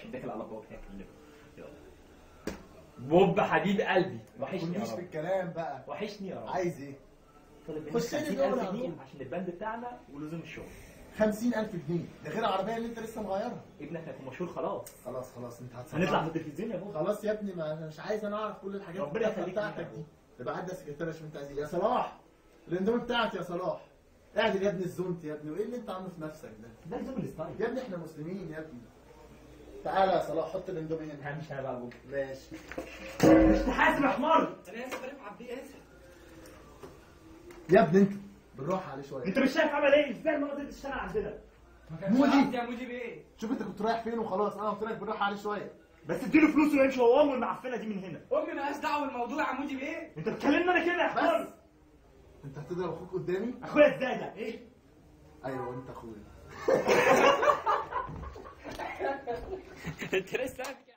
عشان داخل على بابا هكلمه يلا بوب حبيب قلبي وحشني يا مش في رب الكلام بقى وحشني يا رب عايز ايه؟ طالب مني خش لي 50000 دول على جنيه طول. عشان الباند بتاعنا ولزوم الشغل 50000 جنيه ده غير العربيه اللي انت لسه مغيرها ابنك هيكون مشهور خلاص خلاص خلاص انت هتصنع هنطلع في التلفزيون يا بابا خلاص يا ابني ما انا مش عايز انا اعرف كل الحاجات ربنا التافهة يخليك بتاعتك لينا. دي تبقى عدى سكرتيره شو انت عايز إيه؟ يا صلاح الاندومي بتاعتي يا صلاح اعدل يا ابني الزونت يا ابني وايه اللي انت عامله في نفسك ده ده لزوم الستايل يا ابني احنا مسلمين يا ابني تعالى يا صلاح حط الاندومي هنا انا مش انا بقى بابا ماشي مش تحاسب يا حمار انا اسف انا عبد اسف يا ابني انت بالراحه عليه شويه انت مش شايف عمل ايه ازاي المناطق دي تشتغل عندنا مودي يا مودي بيه شوف انت كنت رايح فين وخلاص انا قلت لك بالراحه عليه شويه بس اديله فلوس ويمشي هو امه المعفنه دي من هنا امي مالهاش دعوه بالموضوع يا مودي بيه انت بتكلمني انا كده يا بس حمار انت هتضرب اخوك قدامي اخويا ازاي ده ايه ايوه انت اخويا انت لسه